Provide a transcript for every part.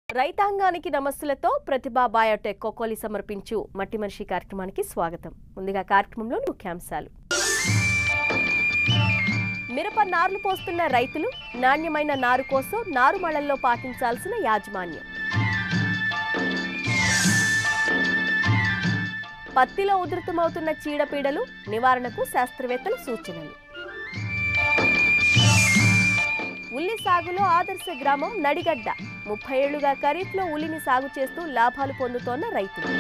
రైతాంగానికి నమస్సులతో ప్రతిభా బయోటెక్ కోకోలి సమర్పించు మట్టి మనిషి కార్యక్రమానికి స్వాగతం ముందుగా కార్యక్రమంలో ముఖ్యాంశాలు మిరప నార్లు పోస్తున్న రైతులు నాణ్యమైన నారు కోసం నారుమళ్లల్లో పాటించాల్సిన యాజమాన్యం పత్తిలో ఉధృతమవుతున్న చీడపీడలు నివారణకు శాస్త్రవేత్తల సూచనలు ఉల్లి సాగులో ఆదర్శ గ్రామం నడిగడ్డ ముప్పై ఏళ్లుగా ఖరీఫ్లో ఉల్లిని సాగు చేస్తూ లాభాలు పొందుతోన్న రైతులు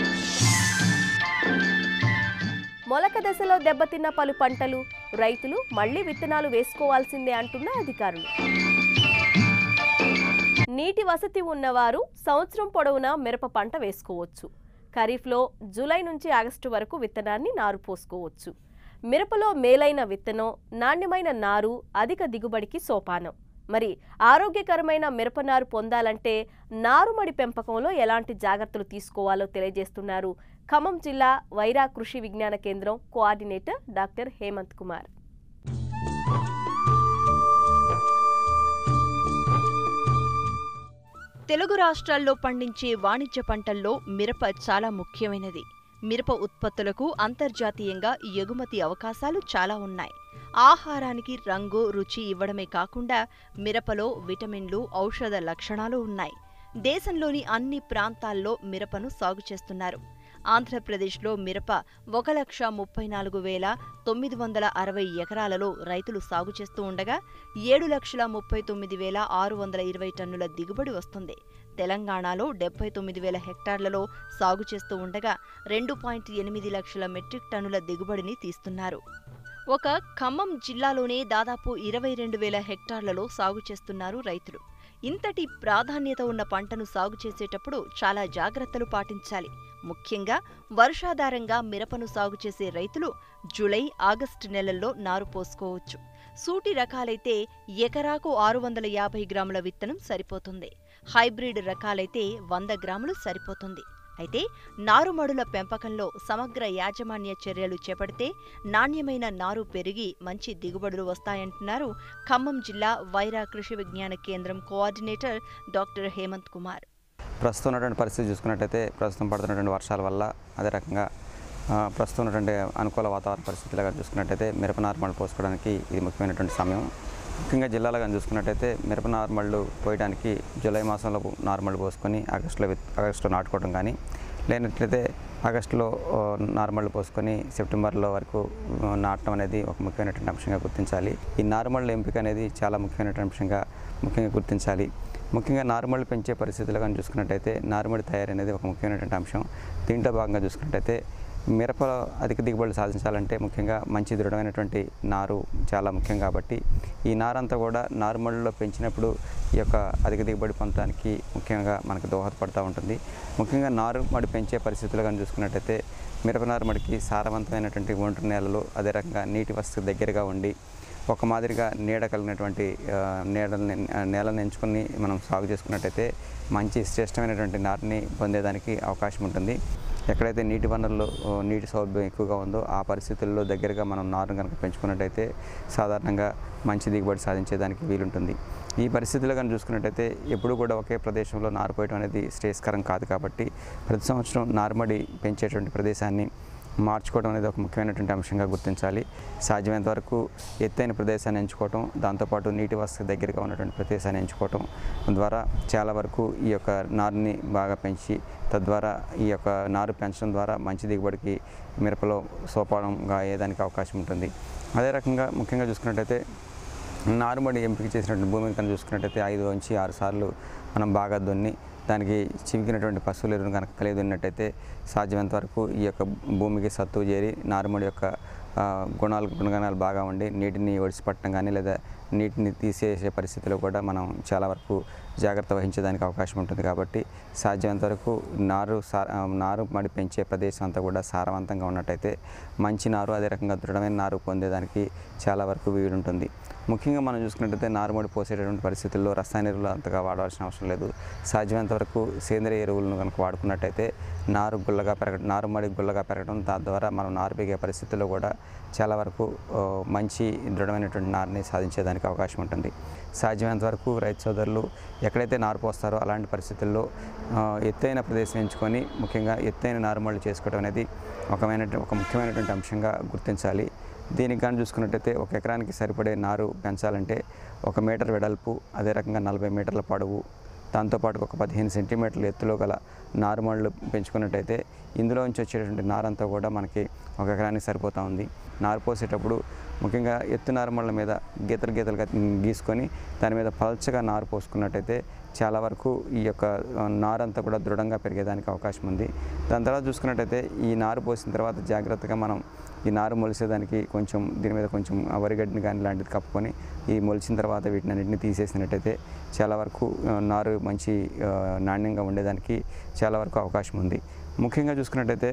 మొలక దశలో దెబ్బతిన్న పలు పంటలు రైతులు మళ్లీ విత్తనాలు వేసుకోవాల్సిందే అంటున్న అధికారులు నీటి వసతి ఉన్నవారు సంవత్సరం పొడవునా మిరప పంట వేసుకోవచ్చు ఖరీఫ్లో జూలై నుంచి ఆగస్టు వరకు విత్తనాన్ని నారు పోసుకోవచ్చు మిరపలో మేలైన విత్తనం నాణ్యమైన నారు అధిక దిగుబడికి సోపానం మరి ఆరోగ్యకరమైన మిరపనారు పొందాలంటే నారుమడి పెంపకంలో ఎలాంటి జాగ్రత్తలు తీసుకోవాలో తెలియజేస్తున్నారు ఖమ్మం జిల్లా వైరా కృషి విజ్ఞాన కేంద్రం కోఆర్డినేటర్ డాక్టర్ హేమంత్ కుమార్ తెలుగు రాష్ట్రాల్లో పండించే వాణిజ్య పంటల్లో మిరప చాలా ముఖ్యమైనది మిరప ఉత్పత్తులకు అంతర్జాతీయంగా ఎగుమతి అవకాశాలు చాలా ఉన్నాయి ఆహారానికి రంగు రుచి ఇవ్వడమే కాకుండా మిరపలో విటమిన్లు ఔషధ లక్షణాలు ఉన్నాయి దేశంలోని అన్ని ప్రాంతాల్లో మిరపను సాగు చేస్తున్నారు ఆంధ్రప్రదేశ్లో మిరప ఒక లక్ష ముప్పై నాలుగు వేల తొమ్మిది వందల అరవై ఎకరాలలో రైతులు సాగు చేస్తూ ఉండగా ఏడు లక్షల ముప్పై తొమ్మిది వేల ఆరు వందల ఇరవై టన్నుల దిగుబడి వస్తుంది తెలంగాణలో డెబ్బై తొమ్మిది వేల హెక్టార్లలో సాగు చేస్తూ ఉండగా రెండు పాయింట్ ఎనిమిది లక్షల మెట్రిక్ టన్నుల దిగుబడిని తీస్తున్నారు ఒక ఖమ్మం జిల్లాలోనే దాదాపు ఇరవై రెండు వేల హెక్టార్లలో సాగు చేస్తున్నారు రైతులు ఇంతటి ప్రాధాన్యత ఉన్న పంటను సాగు చేసేటప్పుడు చాలా జాగ్రత్తలు పాటించాలి ముఖ్యంగా వర్షాధారంగా మిరపను సాగు చేసే రైతులు జూలై ఆగస్టు నెలల్లో నారు పోసుకోవచ్చు సూటి రకాలైతే ఎకరాకు ఆరు వందల యాభై గ్రాముల విత్తనం సరిపోతుంది హైబ్రిడ్ రకాలైతే వంద గ్రాములు సరిపోతుంది అయితే నారుమడుల పెంపకంలో సమగ్ర యాజమాన్య చర్యలు చేపడితే నాణ్యమైన నారు పెరిగి మంచి దిగుబడులు వస్తాయంటున్నారు ఖమ్మం జిల్లా వైరా కృషి విజ్ఞాన కేంద్రం కోఆర్డినేటర్ డాక్టర్ హేమంత్ కుమార్ ప్రస్తుతం ఉన్నటువంటి పరిస్థితి చూసుకున్నట్టయితే ప్రస్తుతం పడుతున్నటువంటి వర్షాల వల్ల అదే రకంగా ఆ, ప్రస్తుతం ఉన్నటువంటి అనుకూల వాతావరణ పరిస్థితులు కానీ చూసుకున్నట్టయితే మిరప నార్మల్ పోసుకోవడానికి ఇది ముఖ్యమైనటువంటి సమయం ముఖ్యంగా జిల్లాలో కానీ చూసుకున్నట్టయితే మిరప నార్మళ్ళు పోయడానికి జూలై మాసంలో నార్మల్ పోసుకొని ఆగస్టులో విత్ ఆగస్టులో నాటుకోవడం కానీ లేనట్లయితే ఆగస్టులో ఆ, నార్మల్ పోసుకొని సెప్టెంబర్లో వరకు ఆ, నాటడం అనేది ఒక ముఖ్యమైనటువంటి అంశంగా గుర్తించాలి ఈ నార్మల్ ఎంపిక అనేది చాలా ముఖ్యమైనటువంటి అంశంగా ముఖ్యంగా గుర్తించాలి ముఖ్యంగా నార్మల్ పెంచే పరిస్థితులు కానీ చూసుకున్నట్టయితే నార్మల్ తయారీ అనేది ఒక ముఖ్యమైనటువంటి అంశం దీంట్లో భాగంగా చూసుకున్నట్టయితే మిరపలో అధిక దిగుబడులు సాధించాలంటే ముఖ్యంగా మంచి దృఢమైనటువంటి నారు చాలా ముఖ్యం కాబట్టి ఈ నారంతా కూడా నార్మల్లో పెంచినప్పుడు ఈ యొక్క అధిక దిగుబడి పొందడానికి ముఖ్యంగా మనకు దోహదపడుతూ ఉంటుంది ముఖ్యంగా నారు మడి పెంచే పరిస్థితులు కానీ చూసుకున్నట్టయితే మిరప నారుమడికి సారవంతమైనటువంటి ఒంటరి నేలలు అదే రకంగా నీటి వసతి దగ్గరగా ఉండి ఒక మాదిరిగా నీడ కలిగినటువంటి ఆ, నీడల్ని ఆ, నేలను ఎంచుకొని మనం సాగు చేసుకున్నట్టయితే మంచి శ్రేష్టమైనటువంటి నారుని పొందేదానికి అవకాశం ఉంటుంది ఎక్కడైతే నీటి వనరులు ఆ, నీటి సౌలభ్యం ఎక్కువగా ఉందో ఆ పరిస్థితుల్లో దగ్గరగా మనం నారును కనుక పెంచుకున్నట్టయితే సాధారణంగా మంచి దిగుబడి సాధించేదానికి వీలుంటుంది ఈ పరిస్థితుల్లో కనుక చూసుకున్నట్టయితే ఎప్పుడు కూడా ఒకే ప్రదేశంలో నారు పోయడం అనేది శ్రేయస్కరం కాదు కాబట్టి ప్రతి సంవత్సరం నారుమడి పెంచేటువంటి ప్రదేశాన్ని మార్చుకోవడం అనేది ఒక ముఖ్యమైనటువంటి అంశంగా గుర్తించాలి సాధ్యమైనంత వరకు ఎత్తైన ప్రదేశాన్ని ఎంచుకోవటం దాంతోపాటు నీటి వసతి దగ్గరగా ఉన్నటువంటి ప్రదేశాన్ని ఎంచుకోవటం ద్వారా చాలా వరకు ఈ యొక్క నారుని బాగా పెంచి తద్వారా ఈ యొక్క నారు పెంచడం ద్వారా మంచి దిగుబడికి మిరపలో సోపానంగా అయ్యేదానికి అవకాశం ఉంటుంది అదే రకంగా ముఖ్యంగా చూసుకున్నట్టయితే నారుమడి ఎంపిక చేసినటువంటి భూమిని కనుక చూసుకున్నట్టయితే ఐదు నుంచి ఆరు సార్లు మనం బాగా దున్ని దానికి చివికినటువంటి పశువుల ఎరువును కనుక కలిగి ఉన్నట్టయితే సాధ్యమైనంత వరకు ఈ యొక్క భూమికి సత్తువు చేరి నారుమడి యొక్క ఆ, గుణాలు గుణగణాలు బాగా ఉండి నీటిని ఒడిసిపట్టడం కానీ లేదా నీటిని తీసేసే పరిస్థితిలో కూడా మనం చాలా వరకు జాగ్రత్త వహించేదానికి అవకాశం ఉంటుంది కాబట్టి సాధ్యమైనంత వరకు నారు సా ఆ, నారు మడి పెంచే ప్రదేశం అంతా కూడా సారవంతంగా ఉన్నట్టయితే మంచి నారు అదే రకంగా దృఢమైన నారు పొందేదానికి చాలా వరకు వీలుంటుంది ముఖ్యంగా మనం చూసుకున్నట్టయితే నారుమడి పోసేటటువంటి పరిస్థితుల్లో రసాయన ఎరువులు అంతగా వాడాల్సిన అవసరం లేదు సాధ్యమైనంత వరకు సేంద్రియ ఎరువులను కనుక వాడుకున్నట్టయితే నారు గుల్లగా పెరగడం నారుమడి గుల్లగా పెరగడం దాని ద్వారా మనం నారు పెరిగే పరిస్థితుల్లో కూడా చాలా వరకు ఆ, మంచి దృఢమైనటువంటి నారుని సాధించేదానికి అవకాశం ఉంటుంది సాధ్యమైనంత వరకు రైతు సోదరులు ఎక్కడైతే నారు పోస్తారో అలాంటి పరిస్థితుల్లో ఆ, ఎత్తైన ప్రదేశం ఎంచుకొని ముఖ్యంగా ఎత్తైన నారుమళ్ళు చేసుకోవడం అనేది ఒకమైన ఒక ముఖ్యమైనటువంటి అంశంగా గుర్తించాలి దీనికి కానీ చూసుకున్నట్టయితే ఒక ఎకరానికి సరిపడే నారు పెంచాలంటే ఒక మీటర్ వెడల్పు అదే రకంగా నలభై మీటర్ల పొడవు దాంతోపాటు ఒక పదిహేను సెంటీమీటర్ల ఎత్తులో గల నారుమళ్ళు పెంచుకున్నట్టయితే ఇందులో నుంచి వచ్చేటువంటి నారంతా కూడా మనకి ఒక ఎకరానికి సరిపోతూ ఉంది నారు పోసేటప్పుడు ముఖ్యంగా ఎత్తు నారుమళ్ళ మీద గీతలు గీతలుగా గీసుకొని దాని మీద పల్చగా నారు పోసుకున్నట్టయితే చాలా వరకు ఈ యొక్క ఆ, నారంతా కూడా దృఢంగా పెరిగేదానికి అవకాశం ఉంది దాని తర్వాత చూసుకున్నట్టయితే ఈ నారు పోసిన తర్వాత జాగ్రత్తగా మనం ఈ నారు మొలిసేదానికి కొంచెం దీని మీద కొంచెం ఆ వరిగడ్డిని కానీ లాంటిది కప్పుకొని ఈ మొలిచిన తర్వాత వీటిని అన్నింటినీ తీసేసినట్టయితే చాలా వరకు ఆ, నారు మంచి ఆ, నాణ్యంగా ఉండేదానికి చాలా వరకు అవకాశం ఉంది ముఖ్యంగా చూసుకున్నట్టయితే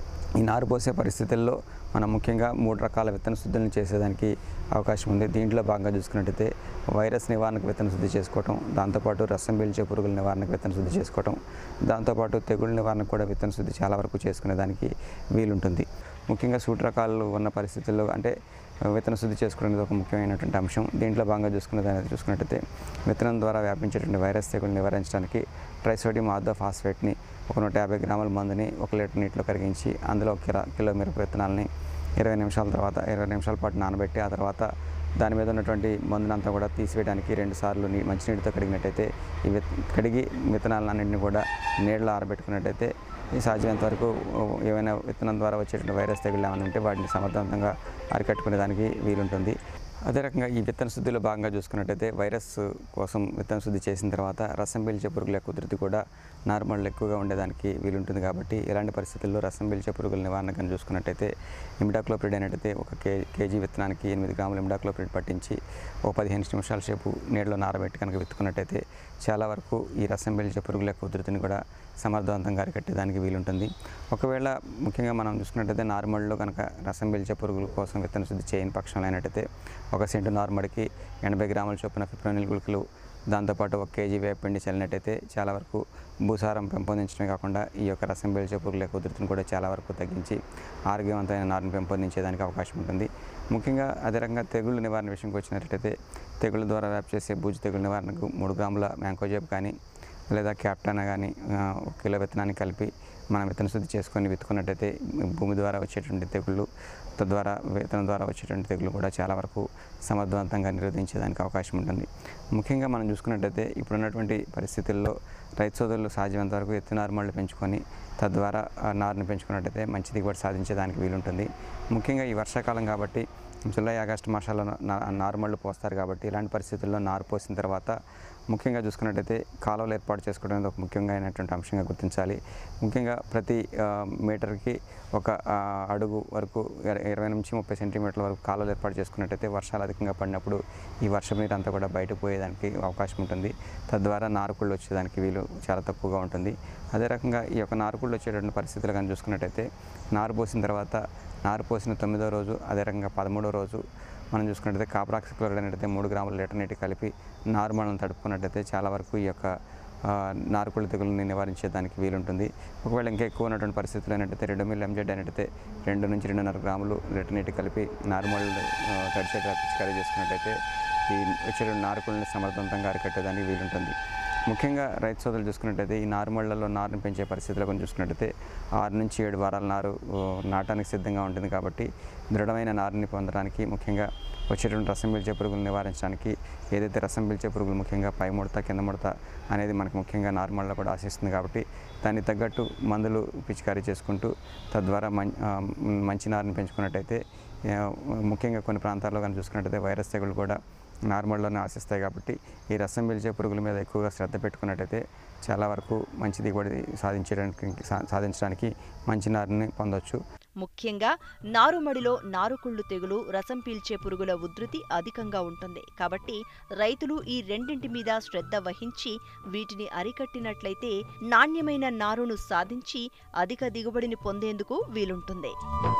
ఈ నారు పోసే పరిస్థితుల్లో మనం ముఖ్యంగా మూడు రకాల విత్తన శుద్ధులను చేసేదానికి అవకాశం ఉంది దీంట్లో భాగంగా చూసుకున్నట్టయితే వైరస్ నివారణకు విత్తన శుద్ధి చేసుకోవటం దాంతోపాటు రసం పీల్చే పురుగుల నివారణకు విత్తన శుద్ధి చేసుకోవటం దాంతోపాటు తెగుళ్ళ నివారణకు కూడా విత్తన శుద్ధి చాలా వరకు చేసుకునేదానికి వీలుంటుంది ముఖ్యంగా సూటి రకాలు ఉన్న పరిస్థితుల్లో అంటే విత్తన శుద్ధి చేసుకోవడానికి ఒక ముఖ్యమైనటువంటి అంశం దీంట్లో భాగంగా చూసుకునే దాన్ని చూసుకున్నట్టయితే విత్తనం ద్వారా వ్యాపించేటువంటి వైరస్ తెగులు నివారించడానికి ట్రైసోడియం ఆర్థో ఫాస్ఫేట్ని ఒక నూట యాభై గ్రాముల మందుని ఒక లీటర్ నీటిలో కరిగించి అందులో ఒక కిలో కిలో మిరప విత్తనాలని ఇరవై నిమిషాల తర్వాత ఇరవై నిమిషాల పాటు నానబెట్టి ఆ తర్వాత దాని మీద ఉన్నటువంటి మందునంతా కూడా తీసివేయడానికి రెండు సార్లు నీ మంచినీటితో కడిగినట్టయితే ఈ విత్ కడిగి విత్తనాలన్నింటినీ కూడా నీళ్ళలో ఆరబెట్టుకున్నట్టయితే ఈ సాధ్యమైనంత వరకు ఓ, ఏమైనా విత్తనం ద్వారా వచ్చేటువంటి వైరస్ తెగులు ఏమైనా ఉంటే వాటిని సమర్థవంతంగా అరికట్టుకునే దానికి వీలుంటుంది అదే రకంగా ఈ విత్తన శుద్ధిలో భాగంగా చూసుకున్నట్టయితే వైరస్ కోసం విత్తన శుద్ధి చేసిన తర్వాత రసం పీల్చే పురుగుల యొక్క ఉధృతి కూడా నార్మల్ ఎక్కువగా ఉండేదానికి వీలుంటుంది కాబట్టి ఇలాంటి పరిస్థితుల్లో రసం పీల్చే పురుగుల నివారణ కానీ చూసుకున్నట్టయితే ఇమిడాక్లోప్రిడ్ అయినట్టయితే ఒక కే కేజీ విత్తనానికి ఎనిమిది గ్రాముల ఇమిడాక్లోప్రిడ్ పట్టించి ఒక పదిహేను నిమిషాల సేపు నీళ్ళలో నారబెట్టి కనుక విత్తుకున్నట్టయితే చాలా వరకు ఈ రసం పీల్చే పురుగుల యొక్క ఉధృతిని కూడా సమర్థవంతంగా అరికట్టేదానికి వీలుంటుంది ఒకవేళ ముఖ్యంగా మనం చూసుకున్నట్టయితే నార్మల్లో కనుక రసం పీల్చే పురుగుల కోసం విత్తన శుద్ధి చేయని పక్షంలో అయినట్టయితే ఒక సెంటు నార్మల్కి ఎనభై గ్రాముల చొప్పున ఫిప్రోనిల్ గుళికలు దాంతోపాటు ఒక కేజీ వేపిండి చల్లినట్టయితే చాలా వరకు భూసారం పెంపొందించడమే కాకుండా ఈ యొక్క రసం పీల్చే పురుగుల యొక్క ఉధృతిని కూడా చాలా వరకు తగ్గించి ఆరోగ్యవంతమైన నారుని పెంపొందించేదానికి అవకాశం ఉంటుంది ముఖ్యంగా అదే రకంగా తెగుళ్ళ నివారణ విషయంకి వచ్చినట్టయితే తెగుళ్ళ ద్వారా వ్యాప్తి చేసే బూజు తెగుళ్ళ నివారణకు మూడు గ్రాముల మ్యాంకోజేబ్ కానీ లేదా క్యాప్టానా కానీ ఆ, ఒక కిలో విత్తనాన్ని కలిపి మనం విత్తన శుద్ధి చేసుకొని విత్తుకున్నట్టయితే భూమి ద్వారా వచ్చేటువంటి తెగుళ్ళు తద్వారా విత్తనం ద్వారా వచ్చేటువంటి తెగులు కూడా చాలా వరకు సమర్థవంతంగా నిరోధించేదానికి అవకాశం ఉంటుంది ముఖ్యంగా మనం చూసుకున్నట్టయితే ఇప్పుడున్నటువంటి పరిస్థితుల్లో రైతు సోదరులు సాధ్యమైనంత వరకు ఎత్తు నారుమళ్ళు పెంచుకొని తద్వారా ఆ నారుని పెంచుకున్నట్టయితే మంచి దిగుబడి సాధించేదానికి వీలుంటుంది ముఖ్యంగా ఈ వర్షాకాలం కాబట్టి జూలై ఆగస్టు మాసాల్లో నా- నారుమళ్ళు పోస్తారు కాబట్టి ఇలాంటి పరిస్థితుల్లో నారు పోసిన తర్వాత ముఖ్యంగా చూసుకున్నట్టయితే కాలువలు ఏర్పాటు చేసుకోవడం అనేది ఒక ముఖ్యంగా అయినటువంటి అంశంగా గుర్తించాలి ముఖ్యంగా ప్రతి ఆ, మీటర్కి ఒక ఆ, అడుగు వరకు ఇర- ఇరవై నుంచి ముప్పై సెంటీమీటర్ల వరకు కాలువలు ఏర్పాటు చేసుకున్నట్టయితే వర్షాలు అధికంగా పడినప్పుడు ఈ వర్షం నీరు అంతా కూడా బయటకు పోయేదానికి అవకాశం ఉంటుంది తద్వారా నారుకుళ్ళు వచ్చేదానికి వీలు చాలా తక్కువగా ఉంటుంది అదే రకంగా ఈ యొక్క నారుకుళ్ళు వచ్చేటువంటి పరిస్థితులు కానీ చూసుకున్నట్టయితే నారు పోసిన తర్వాత నారు పోసిన తొమ్మిదో రోజు అదే రకంగా పదమూడో రోజు మనం చూసుకున్నట్టయితే కాపరాక్సి క్లోరైడ్ అనేది మూడు గ్రాముల లీటర్ నీటి కలిపి నారు మనం తడుపుకున్నట్టయితే చాలా వరకు ఈ యొక్క ఆ, నారుకుళ్ళు తెగులని నివారించేదానికి వీలుంటుంది ఒకవేళ ఇంకా ఎక్కువ ఉన్నటువంటి పరిస్థితులు అయినట్టయితే రెండు మిల్ ఎంజెడ్ అయినట్టయితే రెండు నుంచి రెండున్నర గ్రాములు లీటర్ నీటి కలిపి నార్మల్ తడిచేట పిచికారీ చేసుకున్నట్టయితే ఈ వచ్చేటువంటి నారుకుళ్ళని సమర్థవంతంగా అరికట్టేదానికి వీలుంటుంది ముఖ్యంగా రైతు సోదరులు చూసుకున్నట్టయితే ఈ నారుమళ్లలో నారుని పెంచే పరిస్థితులు కొన్ని చూసుకున్నట్టయితే ఆరు నుంచి ఏడు వారాల నారు ఓ, నాటానికి సిద్ధంగా ఉంటుంది కాబట్టి దృఢమైన నారుని పొందడానికి ముఖ్యంగా వచ్చేటువంటి రసం పీల్చే పురుగులు నివారించడానికి ఏదైతే రసం పీల్చే పురుగులు ముఖ్యంగా పై ముడత కింద ముడత అనేది మనకు ముఖ్యంగా నార్మల్లో కూడా ఆశిస్తుంది కాబట్టి దానికి తగ్గట్టు మందులు పిచికారీ చేసుకుంటూ తద్వారా మం- ఆ, మంచి నారుని పెంచుకున్నట్టయితే ఆ, ముఖ్యంగా కొన్ని ప్రాంతాల్లో కానీ చూసుకున్నట్టయితే వైరస్ తెగులు కూడా నార్మల్లోనే ఆశిస్తాయి కాబట్టి ఈ రసం పీల్చే పురుగుల మీద ఎక్కువగా శ్రద్ధ పెట్టుకున్నట్టయితే చాలా వరకు మంచి దిగుబడి సాధించడానికి సా- సాధించడానికి మంచి నారుని పొందవచ్చు ముఖ్యంగా నారుమడిలో నారుకుళ్ళు తెగులు రసం పీల్చే పురుగుల ఉధృతి అధికంగా ఉంటుంది కాబట్టి రైతులు ఈ రెండింటి మీద శ్రద్ధ వహించి వీటిని అరికట్టినట్లయితే నాణ్యమైన నారును సాధించి అధిక దిగుబడిని పొందేందుకు వీలుంటుంది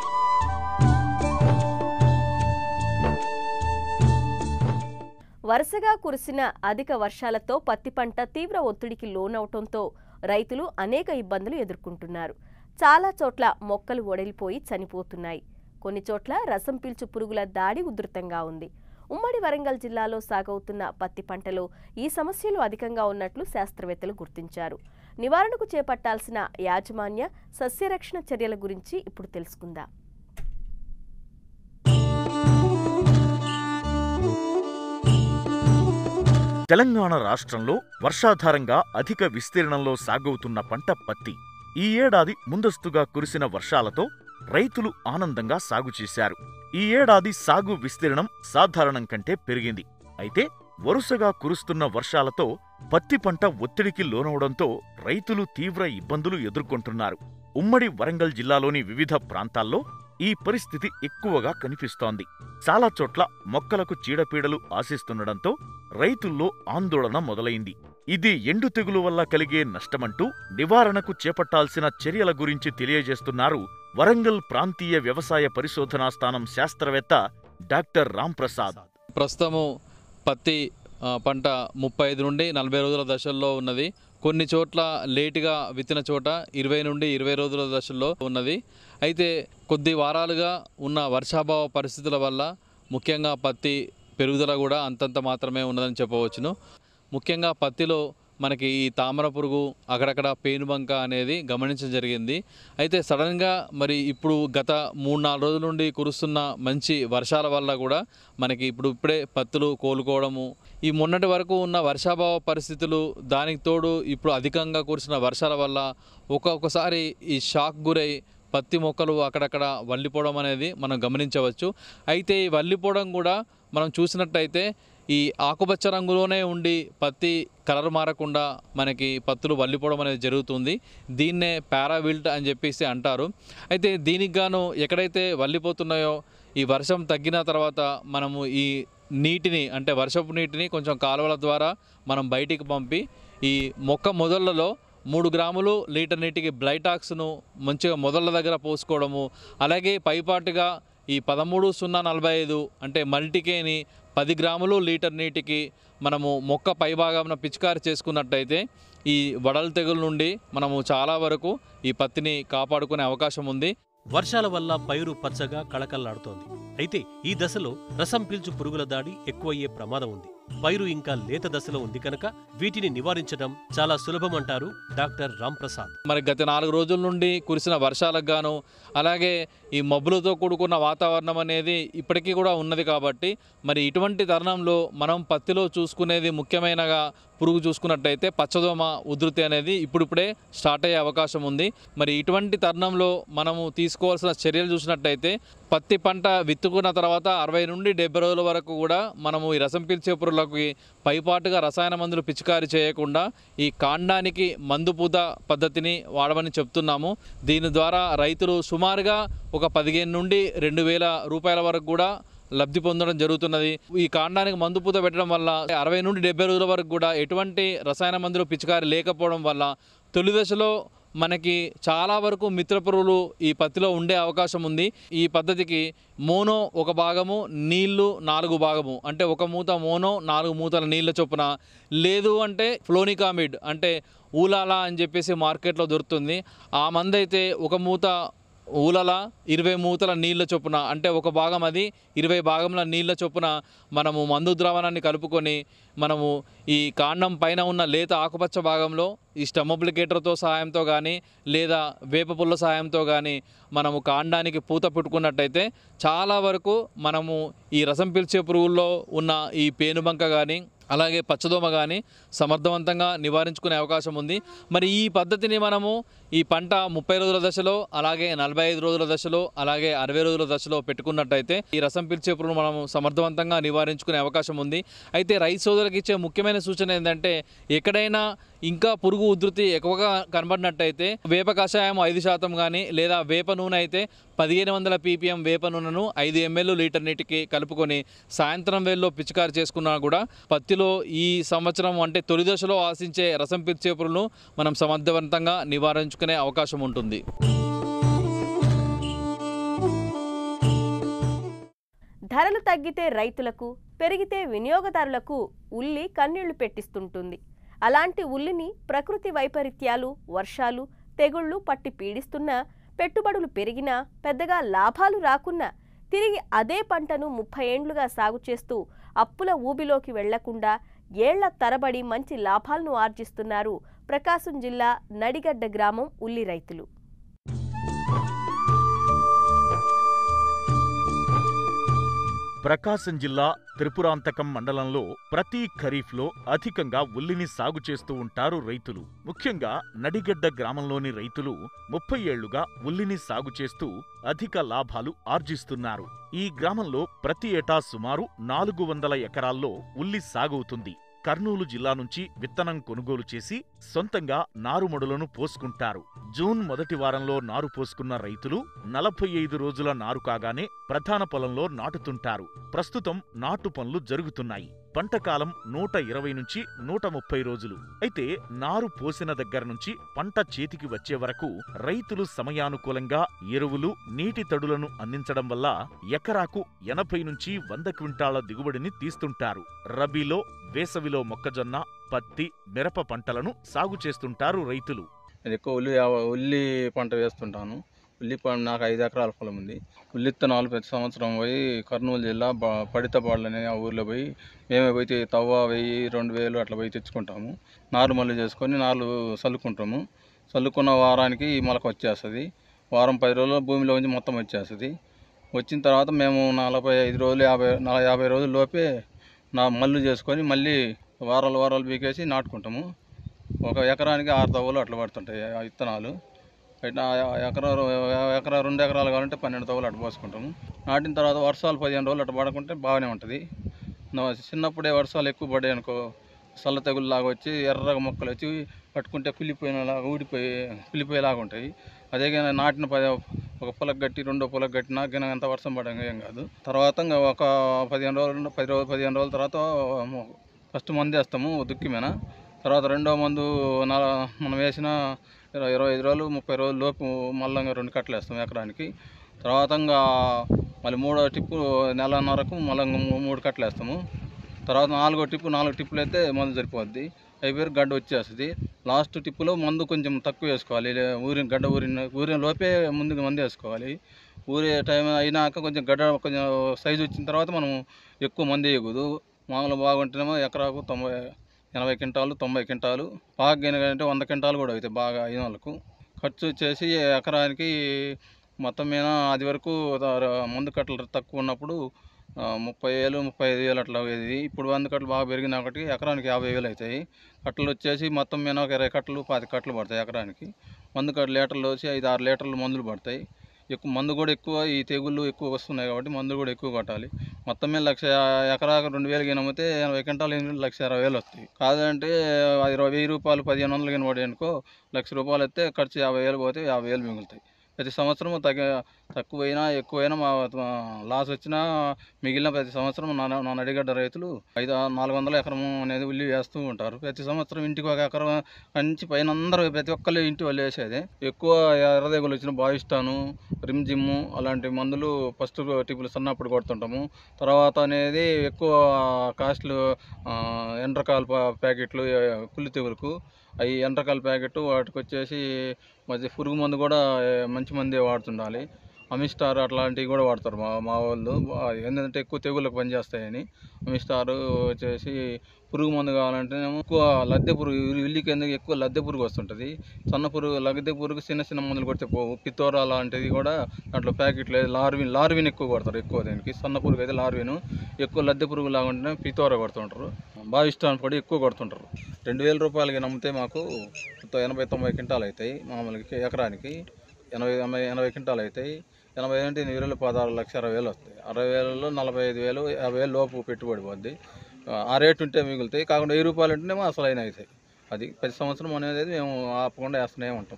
వరుసగా కురిసిన అధిక వర్షాలతో పత్తి పంట తీవ్ర ఒత్తిడికి లోనవటంతో రైతులు అనేక ఇబ్బందులు ఎదుర్కొంటున్నారు చాలా చోట్ల మొక్కలు ఒడలిపోయి చనిపోతున్నాయి కొన్ని చోట్ల రసం పీల్చు పురుగుల దాడి ఉధృతంగా ఉంది ఉమ్మడి వరంగల్ జిల్లాలో సాగవుతున్న పత్తి పంటలో ఈ సమస్యలు అధికంగా ఉన్నట్లు శాస్త్రవేత్తలు గుర్తించారు నివారణకు చేపట్టాల్సిన యాజమాన్య సస్యరక్షణ చర్యల గురించి ఇప్పుడు తెలుసుకుందాం తెలంగాణ రాష్ట్రంలో వర్షాధారంగా అధిక విస్తీర్ణంలో సాగవుతున్న పంట పత్తి ఈ ఏడాది ముందస్తుగా కురిసిన వర్షాలతో రైతులు ఆనందంగా సాగు చేశారు ఈ ఏడాది సాగు విస్తీర్ణం సాధారణం కంటే పెరిగింది అయితే వరుసగా కురుస్తున్న వర్షాలతో పత్తి పంట ఒత్తిడికి లోనవడంతో రైతులు తీవ్ర ఇబ్బందులు ఎదుర్కొంటున్నారు ఉమ్మడి వరంగల్ జిల్లాలోని వివిధ ప్రాంతాల్లో ఈ పరిస్థితి ఎక్కువగా కనిపిస్తోంది చాలా చోట్ల మొక్కలకు చీడపీడలు ఆశిస్తుండడంతో రైతుల్లో ఆందోళన మొదలైంది ఇది ఎండు తెగులు వల్ల కలిగే నష్టమంటూ నివారణకు చేపట్టాల్సిన చర్యల గురించి తెలియజేస్తున్నారు వరంగల్ ప్రాంతీయ వ్యవసాయ పరిశోధనా స్థానం శాస్త్రవేత్త డాక్టర్ రాంప్రసాద్ ప్రస్తుతము పత్తి ఆ, పంట ముప్పై ఐదు నుండి నలభై రోజుల దశల్లో ఉన్నది కొన్ని చోట్ల లేటుగా విత్తిన చోట ఇరవై నుండి ఇరవై రోజుల దశల్లో ఉన్నది అయితే కొద్ది వారాలుగా ఉన్న వర్షాభావ పరిస్థితుల వల్ల ముఖ్యంగా పత్తి పెరుగుదల కూడా అంతంత మాత్రమే ఉన్నదని చెప్పవచ్చును ముఖ్యంగా పత్తిలో మనకి ఈ తామర పురుగు అక్కడక్కడ పేనుబంక అనేది గమనించడం జరిగింది అయితే సడన్గా మరి ఇప్పుడు గత మూడు నాలుగు రోజుల నుండి కురుస్తున్న మంచి వర్షాల వల్ల కూడా మనకి ఇప్పుడు ఇప్పుడే పత్తులు కోలుకోవడము ఈ మొన్నటి వరకు ఉన్న వర్షాభావ పరిస్థితులు దానికి తోడు ఇప్పుడు అధికంగా కురిసిన వర్షాల వల్ల ఒక్కొక్కసారి ఈ షాక్ గురై పత్తి మొక్కలు అక్కడక్కడ వల్లిపోవడం అనేది మనం గమనించవచ్చు అయితే ఈ వల్లిపోవడం కూడా మనం చూసినట్టయితే ఈ ఆకుపచ్చ రంగులోనే ఉండి పత్తి కలర్ మారకుండా మనకి పత్తులు వల్లిపోవడం అనేది జరుగుతుంది దీన్నే పారావిల్ట్ అని చెప్పేసి అంటారు అయితే దీనికి గాను ఎక్కడైతే వల్లిపోతున్నాయో ఈ వర్షం తగ్గిన తర్వాత మనము ఈ నీటిని అంటే వర్షపు నీటిని కొంచెం కాలువల ద్వారా మనం బయటికి పంపి ఈ మొక్క మొదళ్లలో మూడు గ్రాములు లీటర్ నీటికి బ్లైటాక్స్ను మంచిగా మొదళ్ళ దగ్గర పోసుకోవడము అలాగే పైపాటుగా ఈ పదమూడు సున్నా నలభై ఐదు అంటే మల్టికేని పది గ్రాములు లీటర్ నీటికి మనము మొక్క పైభాగంన పిచికారి చేసుకున్నట్టయితే ఈ వడల తెగుల నుండి మనము చాలా వరకు ఈ పత్తిని కాపాడుకునే అవకాశం ఉంది వర్షాల వల్ల పైరు పచ్చగా కళకళ్లాడుతోంది అయితే ఈ దశలో రసం పీల్చు పురుగుల దాడి ఎక్కువయ్యే ప్రమాదం ఉంది పైరు ఇంకా లేత దశలో ఉంది కనుక వీటిని నివారించడం చాలా సులభమంటారు డాక్టర్ రాంప్రసాద్ మరి గత నాలుగు రోజుల నుండి కురిసిన వర్షాలకు గాను అలాగే ఈ మబ్బులతో కూడుకున్న వాతావరణం అనేది ఇప్పటికీ కూడా ఉన్నది కాబట్టి మరి ఇటువంటి తరుణంలో మనం పత్తిలో చూసుకునేది ముఖ్యమైనగా పురుగు చూసుకున్నట్టయితే పచ్చదోమ ఉధృతి అనేది ఇప్పుడిప్పుడే స్టార్ట్ అయ్యే అవకాశం ఉంది మరి ఇటువంటి తరుణంలో మనము తీసుకోవాల్సిన చర్యలు చూసినట్టయితే పత్తి పంట విత్తుకున్న తర్వాత అరవై నుండి డెబ్బై రోజుల వరకు కూడా మనము ఈ రసం పీల్చే పురుగులకి పైపాటుగా రసాయన మందులు పిచికారి చేయకుండా ఈ కాండానికి మందు పూత పద్ధతిని వాడమని చెప్తున్నాము దీని ద్వారా రైతులు సుమారుగా ఒక పదిహేను నుండి రెండు వేల రూపాయల వరకు కూడా లబ్ధి పొందడం జరుగుతున్నది ఈ కాండానికి మందు పూత పెట్టడం వల్ల అరవై నుండి డెబ్బై రోజుల వరకు కూడా ఎటువంటి రసాయన మందులు పిచికారి లేకపోవడం వల్ల తొలి దశలో మనకి చాలా వరకు మిత్ర పురుగులు ఈ పత్తిలో ఉండే అవకాశం ఉంది ఈ పద్ధతికి మోనో ఒక భాగము నీళ్లు నాలుగు భాగము అంటే ఒక మూత మోనో నాలుగు మూతల నీళ్ళ చొప్పున లేదు అంటే ఫ్లోనికామిడ్ అంటే ఊలాలా అని చెప్పేసి మార్కెట్లో దొరుకుతుంది ఆ మందైతే ఒక మూత ఊలల ఇరవై మూతల నీళ్ళ చొప్పున అంటే ఒక భాగం అది ఇరవై భాగంల నీళ్ళ చొప్పున మనము మందు ద్రావణాన్ని కలుపుకొని మనము ఈ కాండం పైన ఉన్న లేత ఆకుపచ్చ భాగంలో ఈ స్టమ్ అప్లికేటర్తో సహాయంతో కానీ లేదా వేప పుల్ల సహాయంతో కానీ మనము కాండానికి పూత పెట్టుకున్నట్టయితే చాలా వరకు మనము ఈ రసం పీల్చే పురుగుల్లో ఉన్న ఈ పేనుబంక కానీ అలాగే పచ్చదోమ కానీ సమర్థవంతంగా నివారించుకునే అవకాశం ఉంది మరి ఈ పద్ధతిని మనము ఈ పంట ముప్పై రోజుల దశలో అలాగే నలభై ఐదు రోజుల దశలో అలాగే అరవై రోజుల దశలో పెట్టుకున్నట్టయితే ఈ రసం పీల్చే పురుగును మనం సమర్థవంతంగా నివారించుకునే అవకాశం ఉంది అయితే రైతు సోదరులకు ఇచ్చే ముఖ్యమైన సూచన ఏంటంటే ఎక్కడైనా ఇంకా పురుగు ఉధృతి ఎక్కువగా కనబడినట్టయితే వేప కషాయం ఐదు శాతం కానీ లేదా వేప నూనె అయితే పదిహేను వందల పీపీఎం వేప నూనెను ఐదు ఎంఎల్ లీటర్ నీటికి కలుపుకొని సాయంత్రం వేళలో పిచికారి చేసుకున్నా కూడా పత్తిలో ఈ సంవత్సరం అంటే తొలి దశలో ఆశించే రసం పీల్చే పురుగును మనం సమర్థవంతంగా నివారించుకునే అవకాశం ఉంటుంది ధరలు తగ్గితే రైతులకు పెరిగితే వినియోగదారులకు ఉల్లి కన్నీళ్లు పెట్టిస్తుంటుంది అలాంటి ఉల్లిని ప్రకృతి వైపరీత్యాలు వర్షాలు తెగుళ్లు పట్టి పీడిస్తున్నా పెట్టుబడులు పెరిగినా పెద్దగా లాభాలు రాకున్నా తిరిగి అదే పంటను ముప్పై ఏండ్లుగా సాగు చేస్తూ అప్పుల ఊబిలోకి వెళ్లకుండా ఏళ్ల తరబడి మంచి లాభాలను ఆర్జిస్తున్నారు ప్రకాశం జిల్లా నడిగడ్డ గ్రామం ఉల్లి రైతులు ప్రకాశం జిల్లా త్రిపురాంతకం మండలంలో ప్రతి ఖరీఫ్లో అధికంగా ఉల్లిని సాగు చేస్తూ ఉంటారు రైతులు ముఖ్యంగా నడిగడ్డ గ్రామంలోని రైతులు ముప్పై ఏళ్లుగా ఉల్లిని సాగు చేస్తూ అధిక లాభాలు ఆర్జిస్తున్నారు ఈ గ్రామంలో ప్రతి ఏటా సుమారు నాలుగు వందల ఎకరాల్లో ఉల్లి సాగవుతుంది కర్నూలు జిల్లా నుంచి విత్తనం కొనుగోలు చేసి సొంతంగా నారుమడులను పోసుకుంటారు జూన్ మొదటి వారంలో నారు పోసుకున్న రైతులు నలభై ఐదు రోజుల నారు కాగానే ప్రధాన పొలంలో నాటుతుంటారు ప్రస్తుతం నాటు పనులు జరుగుతున్నాయి పంటకాలం నూట ఇరవై నుంచి నూట ముప్పై రోజులు అయితే నారు పోసిన దగ్గర నుంచి పంట చేతికి వచ్చే వరకు రైతులు సమయానుకూలంగా ఎరువులు నీటి తడులను అందించడం వల్ల ఎకరాకు ఎనభై నుంచి వంద క్వింటాల దిగుబడిని తీస్తుంటారు రబీలో వేసవిలో మొక్కజొన్న పత్తి మిరప పంటలను సాగు చేస్తుంటారు రైతులు నేను ఎక్కువ ఉల్లి ఉల్లి పంట వేస్తుంటాను ఉల్లి పంట నాకు ఐదు ఎకరాల పొలం ఉంది ఉల్లి విత్తనాలు ప్రతి సంవత్సరం పోయి కర్నూలు జిల్లా బ- పడితపాడులు అనే ఆ ఊర్లో పోయి మేమే పోయి తవ్వ వెయ్యి రెండు వేలు అట్లా పోయి తెచ్చుకుంటాము నారు మళ్ళీ చేసుకొని నార్లు చల్లుకుంటాము చల్లుకున్న వారానికి ఈ మొలక వచ్చేస్తుంది వారం పది రోజుల్లో భూమిలో ఉంచి మొత్తం వచ్చేస్తుంది వచ్చిన తర్వాత మేము నలభై ఐదు రోజులు యాభై నలభై యాభై రోజుల లోపే నా మల్లు చేసుకొని మళ్ళీ వారాలు వారాలు బీకేసి నాటుకుంటాము ఒక ఎకరానికి ఆరు తవ్వలు అట్లా పడుతుంటాయి ఆ విత్తనాలు ఇట్లా ఎకరా ఎకరా రెండు ఎకరాలు కావాలంటే పన్నెండు తవ్వలు అట్లా పోసుకుంటాము నాటిన తర్వాత వర్షాలు పదిహేను రోజులు అట్లా పడకుంటే బాగానే ఉంటుంది నా చిన్నప్పుడే వర్షాలు ఎక్కువ పడ్డాయి అనుకో చల్ల తెగులులాగా వచ్చి ఎర్రగా మొక్కలు వచ్చి పట్టుకుంటే కుళ్ళిపోయినలాగా ఊడిపోయి కుళ్ళిపోయేలాగా ఉంటాయి అదే కానీ నాటిన పది ఒక పొలకు గట్టి రెండో పొలకు గట్టినా గిన ఎంత వర్షం పడంగా ఏం కాదు తర్వాత ఇంకా ఒక పదిహేను రోజులు పది రోజులు పదిహేను రోజుల తర్వాత ఫస్ట్ మందు వేస్తాము దుక్కి మీద తర్వాత రెండో మందు నల మనం వేసిన ఇరవై ఇరవై ఐదు రోజులు ముప్పై రోజుల లోపు మళ్ళీ రెండు కట్టలు వేస్తాం ఎకరానికి తర్వాత ఇంకా మళ్ళీ మూడో టిప్పు నెలన్నరకు మళ్ళీ ఇంకో మూ- మూడు కట్టలు వేస్తాము తర్వాత నాలుగో టిప్పు నాలుగు టిప్పులు అయితే మందు సరిపోద్ది అయిపోయి గడ్డ వచ్చేస్తుంది లాస్ట్ టిప్పులో మందు కొంచెం తక్కువ వేసుకోవాలి లే- ఊరిన గడ్డ ఊరిన ఊరిన లోపే ముందుగా మందు వేసుకోవాలి ఊరే టైం అయినాక కొంచెం గడ్డ కొంచెం సైజు వచ్చిన తర్వాత మనం ఎక్కువ మంది వేయకూడదు మామూలు బాగుంటేనేమో ఎకరాకు తొంభై ఎనభై క్వింటాలు తొంభై క్వింటాలు బాగా గినగంటే వంద క్వింటాలు కూడా అవుతాయి బాగా అయిన వాళ్ళకు ఖర్చు వచ్చేసి ఎకరానికి మొత్తం మీద అది వరకు ద- మందు కట్టలు తక్కువ ఉన్నప్పుడు ఆ, ముప్పై వేలు ముప్పై ఐదు వేలు అట్లా అయ్యేది ఇప్పుడు వంద కట్టలు బాగా పెరిగిన ఒకటి ఎకరానికి యాభై వేలు అవుతాయి కట్టలు వచ్చేసి మొత్తం మీద ఒక ఇరవై కట్టలు పది కట్టలు పడతాయి ఎకరానికి మందు కట్ట లీటర్లు వచ్చి ఐదు ఆరు లీటర్లు మందులు పడతాయి ఎక్కువ మందు కూడా ఎక్కువ ఈ తెగుళ్ళు ఎక్కువ వస్తున్నాయి కాబట్టి మందు కూడా ఎక్కువ కొట్టాలి మొత్తం మీద లక్ష ఎకరాకు రెండు వేలు గిన అమ్మితే ఎనభై క్వింటాలు ఎనిమిది లక్ష ఇరవై వేలు వస్తాయి కాదంటే అది ఇరవై వెయ్యి రూపాయలు పదిహేను వందలు గిన పడి అనుకో లక్ష రూపాయలు అయితే ఖర్చు యాభై వేలు పోతే యాభై వేలు మిగులుతాయి ప్రతి సంవత్సరం తగ్గ తక్కువైనా ఎక్కువైనా మా మా లాస్ వచ్చినా మిగిలిన ప్రతి సంవత్సరం నా నా నడిగడ్డ రైతులు ఐదు నాలుగు వందల ఎకరం అనేది ఉల్లి వేస్తూ ఉంటారు ప్రతి సంవత్సరం ఇంటికి ఒక ఎకరం కంచి పైన అందరూ ప్రతి ఒక్కళ్ళు ఇంటి వాళ్ళు వేసేది ఎక్కువ ఎర్రదేగులు వచ్చిన బాయిస్తాను రిమ్ జిమ్ము అలాంటి మందులు ఫస్ట్ టిప్పులు సన్నప్పుడు కొడుతుంటాము తర్వాత అనేది ఎక్కువ కాస్ట్లు ఆ, ఎండ్రకాయల పా- ప్యాకెట్లు ఆ, కుళ్ళు తెగులకు అవి ఎండ్రకాయల ప్యాకెట్ వాటికి వచ్చేసి మధ్య పురుగు మందు కూడా ఏ, మంచి మందే వాడుతుండాలి అమిస్టార్ అట్లాంటివి కూడా వాడతారు మా మా వాళ్ళు బా- ఏంటంటే ఎక్కువ తెగుళ్ళకు పనిచేస్తాయని అమిస్టార్ వచ్చేసి పురుగు మందు కావాలంటే ఎక్కువ లద్దె పురుగు ఇల్లికి ఎందుకు ఎక్కువ లద్దె పురుగు వస్తుంటుంది సన్న పురుగు లద్దె పురుగు చిన్న చిన్న మందులు కొడితే పోవు పిత్తోరా లాంటిది కూడా దాంట్లో ప్యాకెట్లు లార్విన్ లార్విన్ ఎక్కువ కొడతారు ఎక్కువ దీనికి సన్న పురుగు అయితే లార్విన్ ఎక్కువ లద్దె పురుగు లాగా ఉంటేనే పితోర కొడుతుంటారు బావిష్టాన్ పొడి ఎక్కువ కొడుతుంటారు రెండు వేల రూపాయలకి నమ్మితే మాకు మొత్తం ఎనభై తొంభై క్వింటాలు అవుతాయి మామూలుగా ఎకరానికి ఎనభై ఎనభై ఎనభై క్వింటాలు అవుతాయి ఎనభై అంటే ఎనిమిది వేలు పదహారు లక్ష అరవై వేలు వస్తాయి అరవై వేలలో నలభై ఐదు వేలు యాభై వేలు లోపు పెట్టుబడి పోద్ది ఆ రేటు ఉంటే మిగులుతాయి కాకుండా వెయ్యి రూపాయలు ఉంటేనేమో అసలు అయిన అవుతాయి అది ప్రతి సంవత్సరం అనేది మేము ఆపకుండా వేస్తూనే ఉంటాం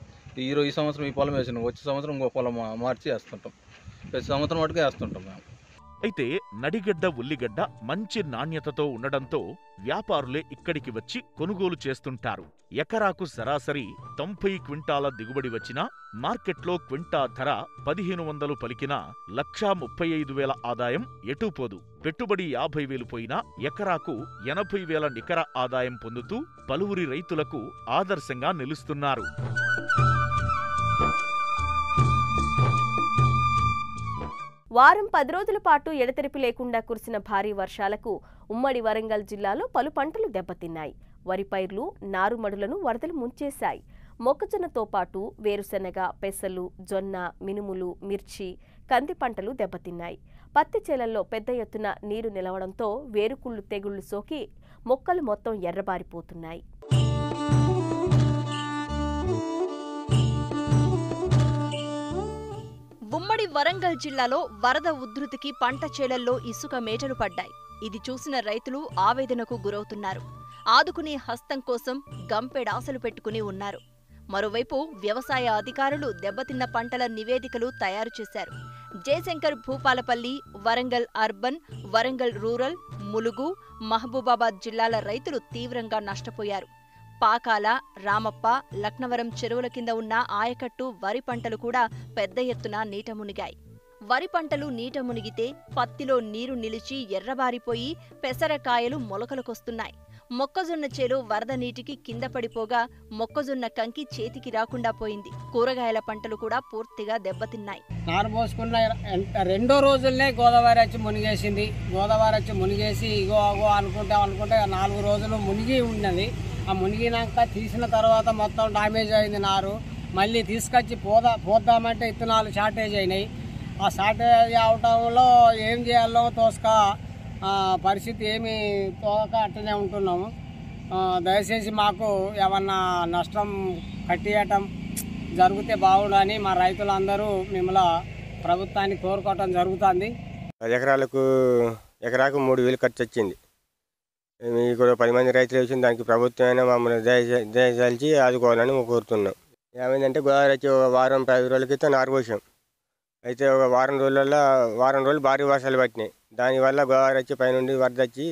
ఈ రో- ఈ సంవత్సరం ఈ పొలం వేసినాం వచ్చే సంవత్సరం ఇంకో పొలం మా- మార్చి వేస్తుంటాం ప్రతి సంవత్సరం మటుకు వేస్తుంటాం మేము అయితే నడిగడ్డ ఉల్లిగడ్డ మంచి నాణ్యతతో ఉండడంతో వ్యాపారులే ఇక్కడికి వచ్చి కొనుగోలు చేస్తుంటారు ఎకరాకు సరాసరి తొంభై క్వింటాల దిగుబడి వచ్చినా మార్కెట్లో క్వింటా ధర పదిహేను వందలు పలికినా లక్షా ముప్పై ఐదు వేల ఆదాయం ఎటూపోదు పెట్టుబడి యాభై వేలు పోయినా ఎకరాకు ఎనభై వేల నికర ఆదాయం పొందుతూ పలువురి రైతులకు ఆదర్శంగా నిలుస్తున్నారు వారం పది రోజుల పాటు ఎడతెరిపి లేకుండా కురిసిన భారీ వర్షాలకు ఉమ్మడి వరంగల్ జిల్లాలో పలు పంటలు దెబ్బతిన్నాయి వరి పైర్లు నారుమడులను వరదలు ముంచేశాయి మొక్కజొన్నతో పాటు వేరుశెనగ పెసలు జొన్న మినుములు మిర్చి కంది పంటలు దెబ్బతిన్నాయి పత్తి చేలల్లో పెద్ద ఎత్తున నీరు నిలవడంతో వేరుకుళ్ళు తెగుళ్లు సోకి మొక్కలు మొత్తం ఎర్రబారిపోతున్నాయి ఉమ్మడి వరంగల్ జిల్లాలో వరద ఉధృతికి పంట చేలల్లో ఇసుక మేటలు పడ్డాయి ఇది చూసిన రైతులు ఆవేదనకు గురవుతున్నారు ఆదుకునే హస్తం కోసం గంపెడాసలు పెట్టుకుని ఉన్నారు మరోవైపు వ్యవసాయ అధికారులు దెబ్బతిన్న పంటల నివేదికలు తయారు చేశారు జయశంకర్ భూపాలపల్లి వరంగల్ అర్బన్ వరంగల్ రూరల్ ములుగు మహబూబాబాద్ జిల్లాల రైతులు తీవ్రంగా నష్టపోయారు పాకాల రామప్ప లక్నవరం చెరువుల కింద ఉన్న ఆయకట్టు వరి పంటలు కూడా పెద్ద ఎత్తున నీట మునిగాయి వరి పంటలు నీట మునిగితే పత్తిలో నీరు నిలిచి ఎర్రబారిపోయి పెసరకాయలు మొలకలకొస్తున్నాయి మొక్కజొన్న చేలు వరద నీటికి కింద పడిపోగా మొక్కజొన్న కంకి చేతికి రాకుండా పోయింది కూరగాయల పంటలు కూడా పూర్తిగా దెబ్బతిన్నాయి నారు పోసుకున్న ఎన్- రెండో రోజులనే గోదావరి వచ్చి మునిగేసింది గోదావరి వచ్చి మునిగేసి ఇగో అగో అనుకుంటే అనుకుంటే నాలుగు రోజులు మునిగి ఉన్నది ఆ మునిగినాక తీసిన తర్వాత మొత్తం డామేజ్ అయింది నారు మళ్ళీ తీసుకొచ్చి పోదా పోద్దామంటే ఇత్తనాలు షార్టేజ్ అయినాయి ఆ షార్టేజ్ అవటంలో ఏం చేయాలో తోసుక ఆ, పరిస్థితి ఏమి తోక అట్టనే ఉంటున్నాము ఆ, దయచేసి మాకు ఏమన్నా నష్టం కట్టియటం జరిగితే బాగుండని మా రైతులందరూ మిమ్మల్ని ప్రభుత్వాన్ని కోరుకోవటం జరుగుతుంది పది ఎకరాలకు ఎకరాకు మూడు వేలు ఖర్చు వచ్చింది మీకు కూడా పది మంది రైతులు వచ్చింది దానికి ప్రభుత్వం అయినా మమ్మల్ని దయ దయచల్చి ఆదుకోవాలని కోరుతున్నాం ఏమైందంటే గోదావరి వచ్చి ఒక వారం పది రోజుల క్రితం నారు పోసాం అయితే ఒక వారం రోజులలో వారం రోజులు భారీ వర్షాలు పట్టినాయి దానివల్ల గోదావరి వచ్చి పైనుండి వరద వచ్చి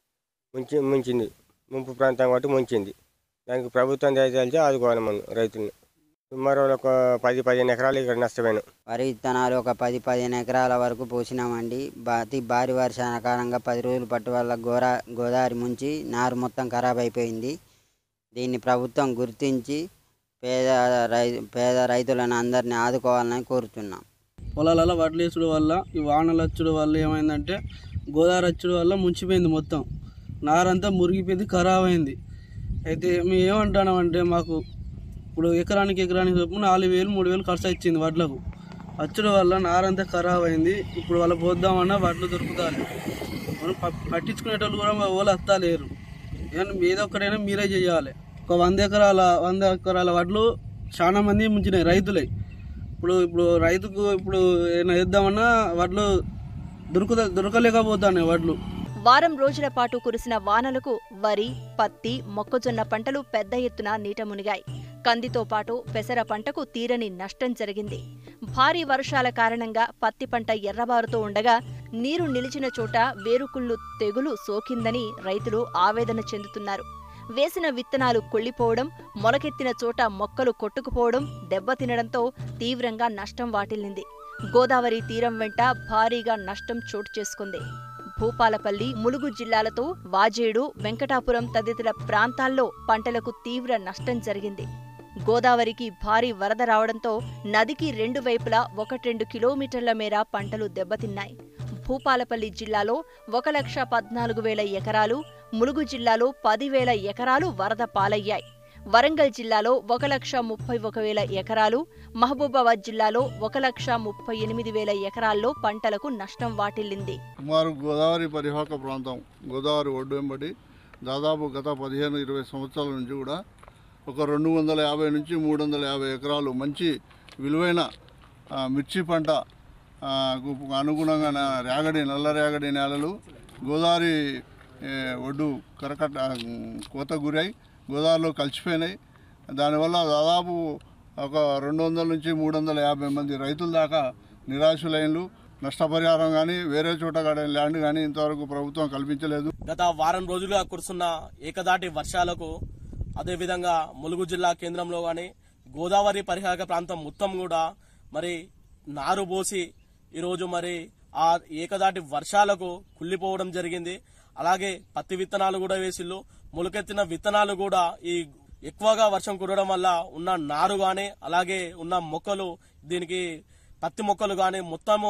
ముంచి ముంచింది ముంపు ప్రాంతం కాబట్టి ముంచింది దానికి ప్రభుత్వం దయచల్చి ఆదుకోవాలి మనం రైతుల్ని సుమారు ఒక పది పదిహేను ఎకరాలు ఇక్కడ నష్టపోయినాం వరి విత్తనాలు ఒక పది పదిహేను ఎకరాల వరకు పోసినామండి బా- అతి భారీ వర్షాల కారణంగా పది రోజులు పట్టు వల్ల గోరా గోదావరి ముంచి నారు మొత్తం ఖరాబ్ అయిపోయింది దీన్ని ప్రభుత్వం గుర్తించి పేద రై పేద రైతులను అందరినీ ఆదుకోవాలని కోరుతున్నాం పొలాలలో వడ్లు వేసుడు వల్ల ఈ వానలు వచ్చుడు వల్ల ఏమైందంటే గోదావరి వచ్చుడు వల్ల ముంచిపోయింది మొత్తం నారంతా మురిగిపోయింది ఖరాబ్ అయింది అయితే మేము ఏమంటున్నామంటే మాకు ఇప్పుడు ఎకరానికి ఎకరానికి చొప్పున నాలుగు వేలు మూడు వేలు ఖర్చు వచ్చింది వడ్లకు వచ్చుడు వల్ల నారంతా ఖరాబ్ అయింది ఇప్పుడు వాళ్ళ పోద్దామన్నా వడ్లు దొరుకుతారు మనం ప- పట్టించుకునేటోళ్ళు కూడా మా వాళ్ళు వస్తలేరు ఏమన్నా ఏదో ఒకటైనా మీరే చేయాలి ఒక వంద ఎకరాల వంద ఎకరాల వడ్లు చాలా మంది ముంచినాయి రైతులే ఇప్పుడు ఇప్పుడు రైతుకు ఇప్పుడు ఏమైనా వేద్దామన్నా వడ్లు దొరుకుత దొరకలేకపోతున్నాయి వడ్లు వారం రోజుల పాటు కురిసిన వానలకు వరి పత్తి మొక్కజొన్న పంటలు పెద్ద ఎత్తున నీట మునిగాయి కందితో పాటు పెసర పంటకు తీరని నష్టం జరిగింది భారీ వర్షాల కారణంగా పత్తి పంట ఎర్రబారుతూ ఉండగా నీరు నిలిచిన చోట వేరుకుళ్ళు తెగులు సోకిందని రైతులు ఆవేదన చెందుతున్నారు వేసిన విత్తనాలు కుళ్ళిపోవడం మొలకెత్తిన చోట మొక్కలు కొట్టుకుపోవడం దెబ్బతినడంతో తీవ్రంగా నష్టం వాటిల్లింది గోదావరి తీరం వెంట భారీగా నష్టం చోటు చేసుకుంది భూపాలపల్లి ములుగు జిల్లాలతో వాజేడు వెంకటాపురం తదితర ప్రాంతాల్లో పంటలకు తీవ్ర నష్టం జరిగింది గోదావరికి భారీ వరద రావడంతో నదికి రెండు వైపులా ఒకటెండు కిలోమీటర్ల మేర పంటలు దెబ్బతిన్నాయి భూపాలపల్లి జిల్లాలో ఒక లక్ష పద్నాలుగు వేల ఎకరాలు ములుగు జిల్లాలో పదివేల ఎకరాలు వరద పాలయ్యాయి వరంగల్ జిల్లాలో ఒక లక్ష ముప్పై ఒక వేల ఎకరాలు మహబూబాబాద్ జిల్లాలో ఒక లక్ష ముప్పై ఎనిమిది వేల ఎకరాల్లో పంటలకు నష్టం వాటిల్లింది సుమారు గోదావరి పరివాహక ప్రాంతం గోదావరి ఒడ్డు వెంబడి దాదాపు గత పదిహేను ఇరవై సంవత్సరాల నుంచి కూడా ఒక రెండు వందల యాభై నుంచి మూడు వందల యాభై ఎకరాలు మంచి విలువైన ఆ, మిర్చి పంట ఆ, కు అనుగుణంగా నా- రేగడి నల్ల రేగడి నేలలు గోదావరి ఏ, ఒడ్డు కరకట్ట ఆ, కోత గురై గోదావరిలో కలిసిపోయినాయి దానివల్ల దాదాపు ఒక రెండు వందల నుంచి మూడు వందల యాభై మంది రైతుల దాకా నిరాశులైనలు నష్టపరిహారం కానీ వేరే చోట కానీ ల్యాండ్ కానీ ఇంతవరకు ప్రభుత్వం కల్పించలేదు గత వారం రోజులుగా కురుస్తున్న ఏకదాటి వర్షాలకు అదేవిధంగా ములుగు జిల్లా కేంద్రంలో కానీ గోదావరి పరిహారక ప్రాంతం మొత్తం కూడా మరి నారు పోసి ఈరోజు మరి ఆ ఏకదాటి వర్షాలకు కుళ్ళిపోవడం జరిగింది అలాగే పత్తి విత్తనాలు కూడా వేసిళ్ళు మొలకెత్తిన విత్తనాలు కూడా ఈ ఎక్కువగా వర్షం కురవడం వల్ల ఉన్న నారు గాని అలాగే ఉన్న మొక్కలు దీనికి పత్తి మొక్కలు గాని మొత్తము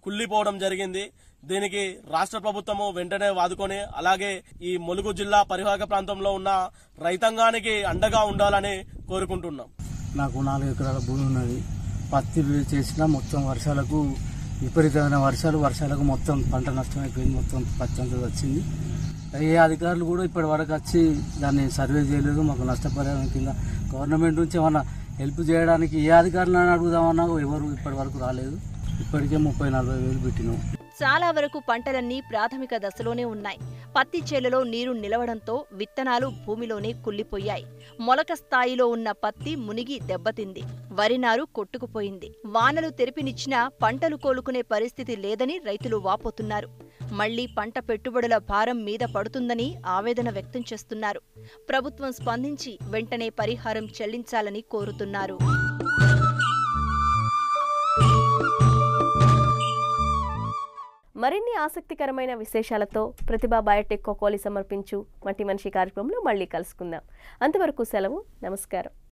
కుళ్ళిపోవడం జరిగింది దీనికి రాష్ట్ర ప్రభుత్వము వెంటనే వాదుకొని అలాగే ఈ ములుగు జిల్లా పరివాహక ప్రాంతంలో ఉన్న రైతాంగానికి అండగా ఉండాలని కోరుకుంటున్నాం నాకు నాలుగు ఎకరాల భూమి ఉన్నది పత్తి చేసిన మొత్తం వర్షాలకు విపరీతమైన వర్షాలు వర్షాలకు మొత్తం పంట నష్టం అయిపోయింది మొత్తం పత్తి అంతా వచ్చింది ఏ అధికారులు కూడా ఇప్పటి వరకు వచ్చి దాన్ని సర్వే చేయలేదు మాకు నష్టపరిహారం కింద గవర్నమెంట్ నుంచి ఏమన్నా హెల్ప్ చేయడానికి ఏ అధికారులను అడుగుదామన్నా ఎవరు ఇప్పటి వరకు రాలేదు ఇప్పటికే ముప్పై నలభై వేలు పెట్టినాం చాలా వరకు పంటలన్నీ ప్రాథమిక దశలోనే ఉన్నాయి పత్తి చేలలో నీరు నిలవడంతో విత్తనాలు భూమిలోనే కుళ్ళిపోయాయి మొలక స్థాయిలో ఉన్న పత్తి మునిగి దెబ్బతింది వరి నారు కొట్టుకుపోయింది వానలు తెరిపినిచ్చినా పంటలు కోలుకునే పరిస్థితి లేదని రైతులు వాపోతున్నారు మళ్లీ పంట పెట్టుబడుల భారం మీద పడుతుందని ఆవేదన వ్యక్తం చేస్తున్నారు ప్రభుత్వం స్పందించి వెంటనే పరిహారం చెల్లించాలని కోరుతున్నారు మరిన్ని ఆసక్తికరమైన విశేషాలతో ప్రతిభా బయోటెక్ కోకోలి సమర్పించు మట్టి మనిషి కార్యక్రమంలో మళ్ళీ కలుసుకుందాం అంతవరకు సెలవు నమస్కారం